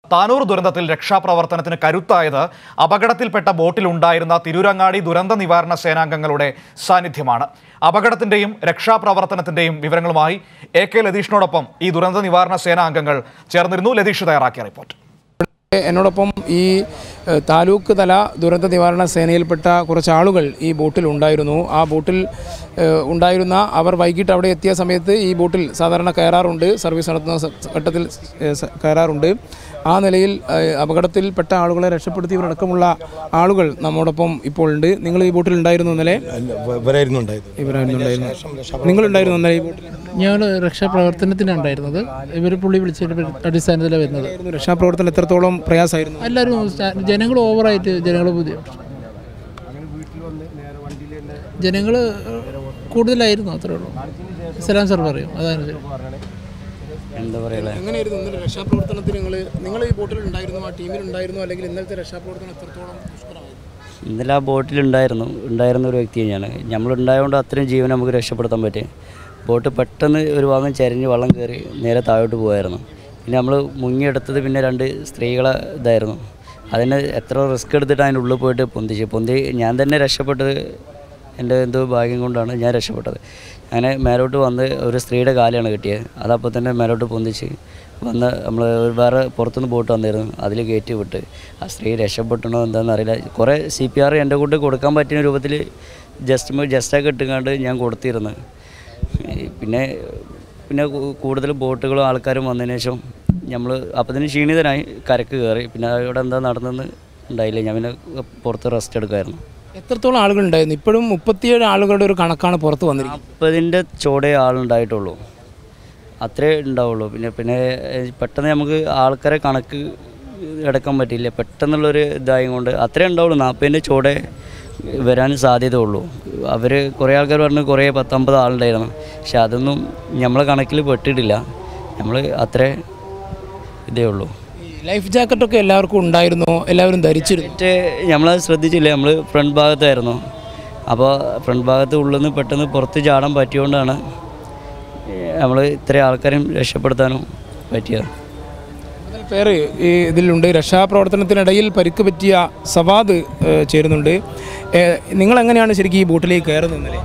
താനൂർ ദുരന്തത്തിൽ രക്ഷാപ്രവർത്തനത്തിന് കരുത്തായത് അപകടത്തിൽപ്പെട്ട ബോട്ടിലുണ്ടായിരുന്ന തിരൂരങ്ങാടി ദുരന്ത നിവാരണ സേനാംഗങ്ങളുടെ സാന്നിധ്യമാണ് അപകടത്തിന്റെയും രക്ഷാപ്രവർത്തനത്തിന്റെയും വിവരങ്ങളുമായി എ കെ ലതീഷിനോടൊപ്പം ഈ ദുരന്ത നിവാരണ സേനാംഗങ്ങൾ ചേർന്നിരുന്നു ലതീഷ് തയ്യാറാക്കിയ റിപ്പോർട്ട് എന്നോടൊപ്പം ഈ ഏഹ്, താലൂക്ക് തല ദുരന്ത നിവാരണ സേനയിൽപ്പെട്ട കുറച്ച് ആളുകൾ ഈ ബോട്ടിൽ ഉണ്ടായിരുന്നു ആ ബോട്ടിൽ ഏഹ്, ഉണ്ടായിരുന്ന അവർ വൈകിട്ട് അവിടെ എത്തിയ സമയത്ത് ഈ ബോട്ടിൽ സാധാരണ കയറാറുണ്ട് സർവീസ് നടത്തുന്ന സ- ഘട്ടത്തിൽ ഏഹ്, സ- കയറാറുണ്ട് ആ നിലയിൽ ഏഹ്, അപകടത്തിൽപ്പെട്ട ആളുകളെ രക്ഷപ്പെടുത്തിയവരടക്കമുള്ള ആളുകൾ നമ്മോടൊപ്പം ഇപ്പോൾ ഉണ്ട് നിങ്ങൾ ഈ ബോട്ടിൽ ഉണ്ടായിരുന്നു ഇന്നലെ ഇവരായിരുന്നു ഉണ്ടായത് ഇവരായിരുന്നു നിങ്ങളുണ്ടായിരുന്നു ഇന്നലെ ഈ ബോട്ടിൽ ഞങ്ങൾ രക്ഷാപ്രവർത്തനത്തിനാണ് ഉണ്ടായിരുന്നത് ഇവർ പുള്ളി വിളിച്ചതിൻ്റെ അടിസ്ഥാനത്തിലാണ് വരുന്നത് രക്ഷാപ്രവർത്തനം എത്രത്തോളം പ്രയാസമായിരുന്നു എല്ലാവരും ജനങ്ങൾ ഓവറായിട്ട് ജനങ്ങൾ ബുദ്ധിമുട്ട് ജനങ്ങൾ കൂടുതലായിരുന്നു അത്രേ ഉള്ളൂ സലാം സാർ പറയും അതാണ് ശരി. എന്താ പറയുക എങ്ങനെയായിരുന്നു ഇന്നലെ രക്ഷാപ്രവർത്തനത്തിന് നിങ്ങൾ നിങ്ങൾ ഈ ബോട്ടിൽ ഉണ്ടായിരുന്നു ആ ടീമിൽ ഉണ്ടായിരുന്നു അല്ലെങ്കിൽ ഇന്നലത്തെ രക്ഷാപ്രവർത്തനം എത്രത്തോളം ദുഷ്കരമായിരുന്നു ഇന്നലെ ആ ബോട്ടിലുണ്ടായിരുന്നു ഉണ്ടായിരുന്ന ഒരു വ്യക്തിയാണ് ഞാൻ നമ്മളുണ്ടായതുകൊണ്ട് അത്രയും ജീവൻ നമുക്ക് രക്ഷപ്പെടുത്താൻ പറ്റി ബോട്ട് പെട്ടെന്ന് ഒരു ഭാഗം ചരിഞ്ഞ് വള്ളം കയറി നേരെ താഴോട്ട് പോയായിരുന്നു പിന്നെ നമ്മൾ മുങ്ങിയെടുത്തത് പിന്നെ രണ്ട് സ്ത്രീകളെ ഇതായിരുന്നു അതിന് എത്ര റിസ്ക് എടുത്തിട്ട് അതിൻ്റെ ഉള്ളിൽ പോയിട്ട് പൊന്തിച്ച് പൊന്തി ഞാൻ തന്നെ രക്ഷപ്പെട്ടത് എൻ്റെ എന്തോ ഭാഗ്യം കൊണ്ടാണ് ഞാൻ രക്ഷപ്പെട്ടത് അങ്ങനെ മേലോട്ട് വന്ന് ഒരു സ്ത്രീയുടെ കാലാണ് കിട്ടിയത് അതപ്പോൾ തന്നെ മേലോട്ട് പൊന്തിച്ച് വന്ന് നമ്മൾ വേറെ പുറത്തുനിന്ന് ബോട്ട് വന്നിരുന്നു അതിൽ കയറ്റി വിട്ട് ആ സ്ത്രീ രക്ഷപ്പെട്ടണോ എന്താണെന്ന് അറിയില്ല കുറേ സി പി ആർ എൻ്റെ കൂട്ട് കൊടുക്കാൻ പറ്റുന്ന രൂപത്തിൽ ജസ്റ്റ് ജസ്റ്റൊക്കെ ഇട്ടുകൊണ്ട് ഞാൻ കൊടുത്തിരുന്നു ഈ പിന്നെ പിന്നെ കൂ- കൂടുതൽ ബോട്ടുകളും ആൾക്കാരും വന്നതിന് ശേഷം നമ്മൾ അപ്പത്തിന് ക്ഷീണിതനായി കരക്ക് കയറി പിന്നെ അവിടെ എന്താ നടന്നെന്ന് ഉണ്ടായില്ല ഞാൻ പിന്നെ പുറത്ത് റെസ്റ്റ് എടുക്കുമായിരുന്നു എത്രത്തോളം ആളുകൾ ഉണ്ടായിരുന്നു ഇപ്പോഴും മുപ്പത്തിയേഴ് ആളുകളുടെ ഒരു കണക്കാണ് പുറത്ത് വന്നിരിക്കുന്നത് നാൽപ്പതിൻ്റെ ചോടേ ആളുണ്ടായിട്ടുള്ളൂ അത്രേ ഉണ്ടാവുള്ളൂ പിന്നെ പിന്നെ ഏഹ്, പെട്ടെന്ന് നമുക്ക് ആൾക്കാരെ കണക്ക് എടുക്കാൻ പറ്റില്ല പെട്ടെന്നുള്ളൊരു ഇതായത് കൊണ്ട് അത്രേ ഉണ്ടാവുള്ളൂ നാൽപ്പതിൻ്റെ ചോടേ വരാൻ സാധ്യത ഉള്ളൂ അവർ കുറേ ആൾക്കാർ പറഞ്ഞു കുറേ പത്തമ്പത് ആളുണ്ടായിരുന്നു പക്ഷെ അതൊന്നും നമ്മളെ കണക്കിൽ പെട്ടിട്ടില്ല നമ്മൾ അത്രേ ഇതേ ഉള്ളൂ ഈ ലൈഫ് ജാക്കറ്റൊക്കെ എല്ലാവർക്കും ഉണ്ടായിരുന്നു എല്ലാവരും ധരിച്ചിരുന്നു മറ്റേ നമ്മളത് ശ്രദ്ധിച്ചില്ല നമ്മൾ ഫ്രണ്ട് ഭാഗത്തായിരുന്നു അപ്പോൾ ഫ്രണ്ട് ഭാഗത്ത് ഉള്ളിൽ നിന്ന് പെട്ടെന്ന് പുറത്ത് ചാടാൻ പറ്റിയോണ്ടാണ് നമ്മൾ ഇത്രയും ആൾക്കാരും രക്ഷപ്പെടുത്താനും പറ്റിയത് കൂടുതൽ പേര് ഈ ഇതിലുണ്ട് രക്ഷാപ്രവർത്തനത്തിനിടയിൽ പരിക്ക് പറ്റിയ സവാദ് ഏഹ്, ചേരുന്നുണ്ട് ഏഹ്, നിങ്ങൾ എങ്ങനെയാണ് ശരിക്കും ഈ ബോട്ടിലേക്ക് കയറുന്നത് ഇന്നലെ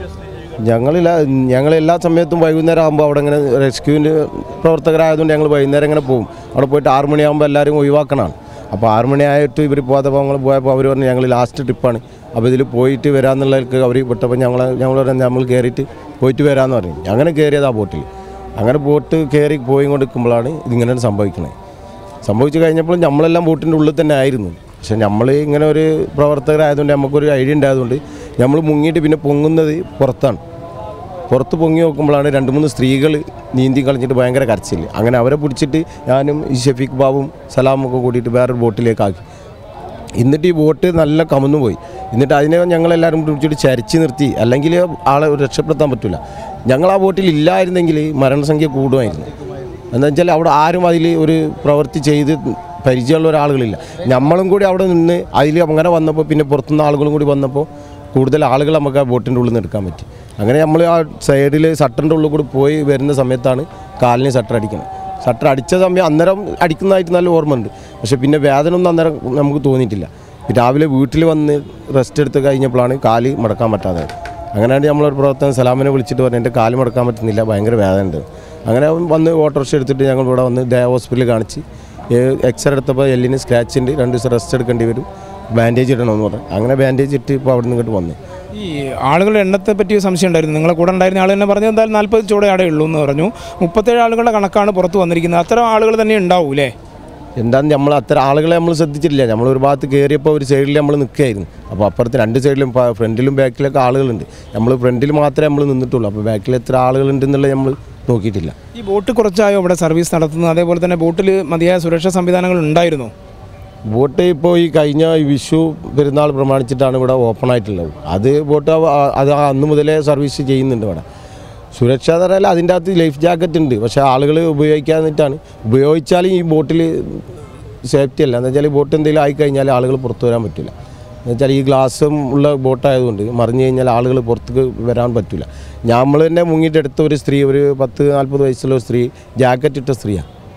ഞങ്ങളില്ല ഞങ്ങൾ എല്ലാ സമയത്തും വൈകുന്നേരം ആകുമ്പോൾ അവിടെ ഇങ്ങനെ റെസ്ക്യൂവിൻ്റെ പ്രവർത്തകരായതുകൊണ്ട് ഞങ്ങൾ വൈകുന്നേരം ഇങ്ങനെ പോകും അവിടെ പോയിട്ട് ആറ് മണിയാകുമ്പോൾ എല്ലാവരും ഒഴിവാക്കണമാണ് അപ്പോൾ ആറ് മണിയായിട്ട് ഇവർ പോകാത്തപ്പോൾ ഞങ്ങൾ പോയപ്പോൾ അവർ പറഞ്ഞു ഞങ്ങൾ ലാസ്റ്റ് ട്രിപ്പാണ് അപ്പോൾ ഇതിൽ പോയിട്ട് വരാമെന്നുള്ളവർക്ക് അവർ വിട്ടപ്പോൾ ഞങ്ങൾ ഞങ്ങൾ പറഞ്ഞു നമ്മൾ കയറിയിട്ട് പോയിട്ട് വരാമെന്ന് പറഞ്ഞു അങ്ങനെ കയറിയത് ആ ബോട്ടിൽ അങ്ങനെ ബോട്ട് കയറി പോയി കൊണ്ടിരിക്കുമ്പോഴാണ് ഇതിങ്ങനെ സംഭവിക്കുന്നത് സംഭവിച്ചു കഴിഞ്ഞപ്പോൾ നമ്മളെല്ലാം ബോട്ടിൻ്റെ ഉള്ളിൽ തന്നെ ആയിരുന്നു പക്ഷെ നമ്മൾ ഇങ്ങനെ ഒരു പ്രവർത്തകരായതുകൊണ്ട് നമുക്കൊരു ഐഡിയ ഉണ്ടായതുകൊണ്ട് നമ്മൾ മുങ്ങിയിട്ട് പിന്നെ പൊങ്ങുന്നത് പുറത്താണ് പുറത്ത് പൊങ്ങി നോക്കുമ്പോഴാണ് രണ്ട് മൂന്ന് സ്ത്രീകൾ നീന്തി കളഞ്ഞിട്ട് ഭയങ്കര കരച്ചിൽ അങ്ങനെ അവരെ പിടിച്ചിട്ട് ഞാനും ഈ ഷെഫീഖ് ബാബും സലാമും ഒക്കെ കൂടിയിട്ട് വേറൊരു ബോട്ടിലേക്ക് ആക്കി എന്നിട്ട് ഈ ബോട്ട് നല്ല കമന്നു പോയി എന്നിട്ട് അതിനെ ഞങ്ങളെല്ലാവരും പിടിച്ചിട്ട് ചരിച്ച് നിർത്തി അല്ലെങ്കിൽ ആളെ രക്ഷപ്പെടുത്താൻ പറ്റില്ല ഞങ്ങൾ ആ ബോട്ടിൽ ഇല്ലായിരുന്നെങ്കിൽ മരണസംഖ്യ കൂടുമായിരുന്നു എന്താ വെച്ചാൽ അവിടെ ആരും അതിൽ ഒരു പ്രവൃത്തി ചെയ്ത് പരിചയമുള്ള ഒരാളുകളില്ല നമ്മളും കൂടി അവിടെ നിന്ന് അതിൽ അങ്ങനെ വന്നപ്പോൾ പിന്നെ പുറത്തുനിന്ന് ആളുകളും കൂടി വന്നപ്പോൾ കൂടുതൽ ആളുകൾ നമുക്ക് ആ ബോട്ടിൻ്റെ ഉള്ളിൽ നിന്ന് എടുക്കാൻ പറ്റി അങ്ങനെ നമ്മൾ ആ സൈഡിൽ ഷട്ടറിൻ്റെ ഉള്ളിൽ കൂടി പോയി വരുന്ന സമയത്താണ് കാലിന് ഷട്ടർ അടിക്കുന്നത് ഷട്ടർ അടിച്ച സമയം അന്നേരം അടിക്കുന്നതായിട്ട് നല്ല ഓർമ്മയുണ്ട് പക്ഷെ പിന്നെ വേദന ഒന്നും അന്നേരം നമുക്ക് തോന്നിയിട്ടില്ല രാവിലെ വീട്ടിൽ വന്ന് റെസ്റ്റ് എടുത്ത് കഴിഞ്ഞപ്പോഴാണ് കാല് മടക്കാൻ പറ്റാതെ അങ്ങനെയാണ് നമ്മളൊരു പ്രവർത്തനം സലാമിനെ വിളിച്ചിട്ട് പറഞ്ഞു എൻ്റെ കാല് മടക്കാൻ പറ്റുന്നില്ല ഭയങ്കര വേദന ഉണ്ട് അങ്ങനെ അവൻ വന്ന് ഓട്ടോറിക്ഷ എടുത്തിട്ട് ഞങ്ങൾ ഇവിടെ വന്ന് ദയ ഹോസ്പിറ്റലിൽ കാണിച്ച് എക്സ്റേ എടുത്തപ്പോൾ എല്ലിന് സ്ക്രാച്ച് ഉണ്ട് രണ്ട് ദിവസം റെസ്റ്റ് എടുക്കേണ്ടി വരും ബാൻഡേജ് ഇടണമെന്ന് പറഞ്ഞു അങ്ങനെ ബാൻഡേജ് ഇട്ട് ഇപ്പോൾ അവിടെ നിന്ന് ഇങ്ങോട്ട് വന്നു ഈ ആളുകളുടെ എണ്ണത്തെ പറ്റി ഒരു സംശയം ഉണ്ടായിരുന്നു നിങ്ങളെ കൂടെ ഉണ്ടായിരുന്ന ആൾ തന്നെ പറഞ്ഞത് എന്തായാലും നാൽപ്പത് ചൂടെ അവിടെ ഉള്ളൂ എന്ന് പറഞ്ഞു മുപ്പത്തേഴ് ആളുകളുടെ കണക്കാണ് പുറത്ത് വന്നിരിക്കുന്നത് അത്തരം ആളുകൾ തന്നെ ഉണ്ടാവും അല്ലേ എന്താന്ന് നമ്മൾ അത്ര ആളുകളെ നമ്മൾ ശ്രദ്ധിച്ചിട്ടില്ല നമ്മൾ ഒരു ഭാഗത്ത് കയറിയപ്പോൾ ഒരു സൈഡിൽ നമ്മൾ നിൽക്കുകയായിരുന്നു അപ്പോൾ അപ്പുറത്ത് രണ്ട് സൈഡിലും പ- ഫ്രണ്ടിലും ബാക്കിലൊക്കെ ആളുകളുണ്ട് നമ്മൾ ഫ്രണ്ടിൽ മാത്രമേ നമ്മൾ നിന്നിട്ടുള്ളൂ അപ്പോൾ ബാക്കിൽ എത്ര ആളുകളുണ്ടെന്നുള്ളത് നമ്മൾ നോക്കിയിട്ടില്ല ഈ ബോട്ട് കുറച്ചായോ ഇവിടെ സർവീസ് നടത്തുന്നത് അതേപോലെ തന്നെ ബോട്ടിൽ മതിയായ സുരക്ഷാ സംവിധാനങ്ങൾ ഉണ്ടായിരുന്നോ ബോട്ട് ഇപ്പോൾ ഈ കഴിഞ്ഞ ഈ വിഷു പെരുന്നാൾ പ്രമാണിച്ചിട്ടാണ് ഇവിടെ ഓപ്പൺ ആയിട്ടുള്ളത് അത് ബോട്ട് ആ- അത് അന്ന് മുതലേ സർവീസ് ചെയ്യുന്നുണ്ട് ഇവിടെ സുരക്ഷാ തരല്ല അതിൻ്റെ അകത്ത് ലൈഫ് ജാക്കറ്റ് ഉണ്ട് പക്ഷേ ആളുകൾ ഉപയോഗിക്കാന്നിട്ടാണ് ഉപയോഗിച്ചാലും ഈ ബോട്ടിൽ സേഫ്റ്റി അല്ല എന്ന് വെച്ചാൽ ബോട്ട് എന്തെങ്കിലും ആയിക്കഴിഞ്ഞാൽ ആളുകൾ പുറത്തു വരാൻ പറ്റില്ല എന്ന് വെച്ചാൽ ഈ ഗ്ലാസ്സും ഉള്ള ബോട്ടായതുകൊണ്ട് മറിഞ്ഞു കഴിഞ്ഞാൽ ആളുകൾ പുറത്തേക്ക് വരാൻ പറ്റില്ല നമ്മൾ തന്നെ മുങ്ങിയിട്ട് എടുത്ത ഒരു സ്ത്രീ ഒരു പത്ത് നാൽപ്പത് വയസ്സുള്ള ഒരു സ്ത്രീ ജാക്കറ്റ് ഇട്ട സ്ത്രീയാണ്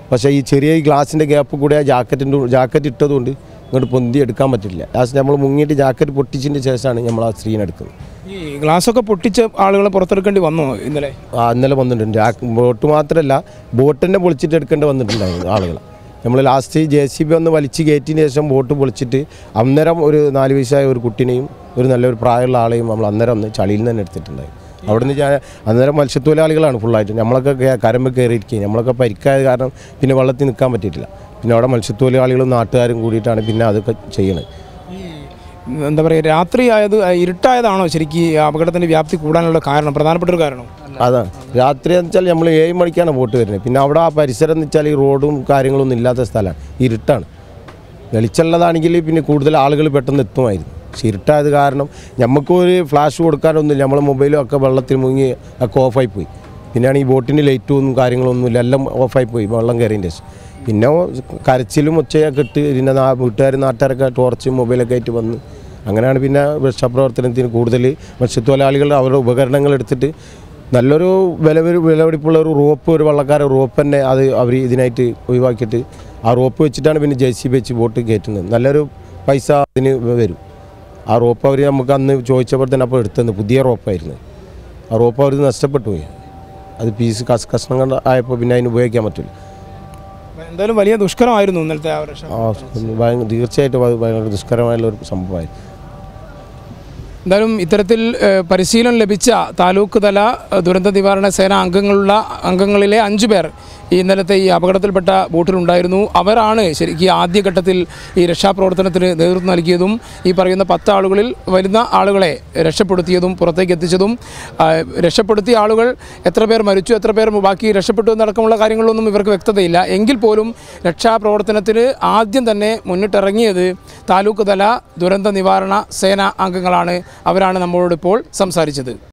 പക്ഷേ ഈ ചെറിയ ഈ ഗ്ലാസിൻ്റെ ഗ്യാപ്പ് കൂടെ ആ ജാക്കറ്റിൻ്റെ ജാക്കറ്റ് ഇട്ടതുകൊണ്ട് ഇങ്ങോട്ട് പൊന്തി എടുക്കാൻ പറ്റില്ല ലാസ്റ്റ് നമ്മൾ മുങ്ങിയിട്ട് ജാക്കറ്റ് പൊട്ടിച്ചതിന് ശേഷമാണ് നമ്മൾ ആ സ്ത്രീനെ എടുക്കുന്നത് ഈ ഗ്ലാസ്സൊക്കെ പൊട്ടിച്ച ആളുകളെ പുറത്തെടുക്കേണ്ടി വന്നോ ഇന്നലെ ആ ഇന്നലെ വന്നിട്ടുണ്ട് ജാക്ക് ബോട്ട് മാത്രമല്ല ബോട്ട് തന്നെ പൊളിച്ചിട്ട് എടുക്കേണ്ടി വന്നിട്ടുണ്ടായിരുന്നു ആളുകൾ നമ്മൾ ലാസ്റ്റ് ജെ സി ബി ഒന്ന് വലിച്ച് കയറ്റിയതിന് ശേഷം ബോട്ട് പൊളിച്ചിട്ട് അന്നേരം ഒരു നാല് വയസ്സായ ഒരു കുട്ടീനെയും ഒരു നല്ലൊരു പ്രായമുള്ള ആളെയും നമ്മൾ അന്നേരം ഒന്ന് ചളിയിൽ നിന്ന് തന്നെ എടുത്തിട്ടുണ്ടായി അവിടുന്ന് ഞാൻ അന്നേരം മത്സ്യത്തൊഴിലാളികളാണ് ഫുള്ളായിട്ട് നമ്മളൊക്കെ കേ- കരമ്പ് കയറിയിരിക്കുകയും നമ്മളൊക്കെ പരിക്കായ കാരണം പിന്നെ വെള്ളത്തിൽ നിൽക്കാൻ പറ്റിയിട്ടില്ല പിന്നെ അവിടെ മത്സ്യത്തൊഴിലാളികളും നാട്ടുകാരും കൂടിയിട്ടാണ് പിന്നെ അതൊക്കെ ചെയ്യണത് എന്താ പറയുക രാത്രി ആയത് ഇരുട്ടായതാണോ ശരിക്കും ഈ അപകടത്തിൻ്റെ വ്യാപ്തി കൂടാനുള്ള കാരണം പ്രധാനപ്പെട്ട ഒരു കാരണം അതാണ് രാത്രി എന്ന് വെച്ചാൽ നമ്മൾ ഏഴ് മണിക്കാണ് ബോട്ട് വരുന്നത് പിന്നെ അവിടെ ആ പരിസരം എന്ന് വെച്ചാൽ ഈ റോഡും കാര്യങ്ങളൊന്നും ഇല്ലാത്ത സ്ഥലമാണ് ഇരുട്ടാണ് വെളിച്ചമുള്ളതാണെങ്കിൽ പിന്നെ കൂടുതൽ ആളുകൾ പെട്ടെന്ന് എത്തുമായിരുന്നു പക്ഷെ ഇരുട്ടായത് കാരണം നമുക്കൊരു ഫ്ലാഷ് കൊടുക്കാനൊന്നുമില്ല നമ്മളെ മൊബൈലും ഒക്കെ വെള്ളത്തിൽ മുങ്ങി ഒക്കെ ഓഫായി പോയി പിന്നെയാണ് ഈ ബോട്ടിന് ലൈറ്റും ഒന്നും കാര്യങ്ങളൊന്നും ഇല്ല എല്ലാം ഓഫായി പോയി വെള്ളം കയറിയതിൻ്റെ ശേഷം പിന്നെ കരച്ചിലും ഒച്ചയൊക്കെ ഇട്ട് പിന്നെ നാ- വീട്ടുകാർ നാട്ടുകാരൊക്കെ ടോർച്ച് മൊബൈലൊക്കെ ആയിട്ട് വന്ന് അങ്ങനെയാണ് പിന്നെ രക്ഷാപ്രവർത്തനത്തിന് കൂടുതൽ മത്സ്യത്തൊഴിലാളികൾ അവരുടെ ഉപകരണങ്ങൾ എടുത്തിട്ട് നല്ലൊരു വില വിലപിടിപ്പുള്ള ഒരു റോപ്പ് ഒരു വള്ളക്കാരെ റോപ്പ് തന്നെ അത് അവർ ഇതിനായിട്ട് ഒഴിവാക്കിയിട്ട് ആ റോപ്പ് വെച്ചിട്ടാണ് പിന്നെ ജെ സി ബി വെച്ച് ബോട്ട് കയറ്റുന്നത് നല്ലൊരു പൈസ അതിന് വരും ആ റോപ്പ് അവർ നമുക്ക് അന്ന് ചോദിച്ചപ്പോൾ തന്നെ അപ്പോൾ എടുത്തത് പുതിയ റോപ്പായിരുന്നു ആ റോപ്പ് അവർ നഷ്ടപ്പെട്ടു പോയി അത് പീസ് കസ് കഷ്ണം കണ്ട് ആയപ്പോൾ പിന്നെ അതിന് ഉപയോഗിക്കാൻ പറ്റില്ല എന്തായാലും വലിയ ദുഷ്കരമായിരുന്നു ഇന്നലത്തെ ആ രക്ഷ ആ ഭയങ്കര തീർച്ചയായിട്ടും അത് ഭയങ്കര ദുഷ്കരമായുള്ള ഒരു സംഭവമായി എന്തായാലും ഇത്തരത്തിൽ ഏഹ്, പരിശീലനം ലഭിച്ച താലൂക്ക് തല ഏഹ്, ദുരന്ത നിവാരണ സേന അംഗങ്ങളുള്ള അംഗങ്ങളിലെ അഞ്ചു പേർ ഈ ഇന്നലത്തെ ഈ അപകടത്തിൽപ്പെട്ട ബോട്ടിലുണ്ടായിരുന്നു അവരാണ് ശരിക്കും ആദ്യഘട്ടത്തിൽ ഈ രക്ഷാപ്രവർത്തനത്തിന് നേതൃത്വം നൽകിയതും ഈ പറയുന്ന പത്ത് ആളുകളിൽ വരുന്ന ആളുകളെ രക്ഷപ്പെടുത്തിയതും പുറത്തേക്ക് എത്തിച്ചതും ആ, രക്ഷപ്പെടുത്തിയ ആളുകൾ എത്ര പേർ മരിച്ചു എത്ര പേർ ബാക്കി രക്ഷപ്പെട്ടു എന്നടക്കമുള്ള കാര്യങ്ങളൊന്നും ഇവർക്ക് വ്യക്തതയില്ല എങ്കിൽ പോലും രക്ഷാപ്രവർത്തനത്തിന് ആദ്യം തന്നെ മുന്നിട്ടിറങ്ങിയത് താലൂക്ക് തല ദുരന്ത നിവാരണ സേന അംഗങ്ങളാണ് അവരാണ് നമ്മളോട് ഇപ്പോൾ സംസാരിച്ചത്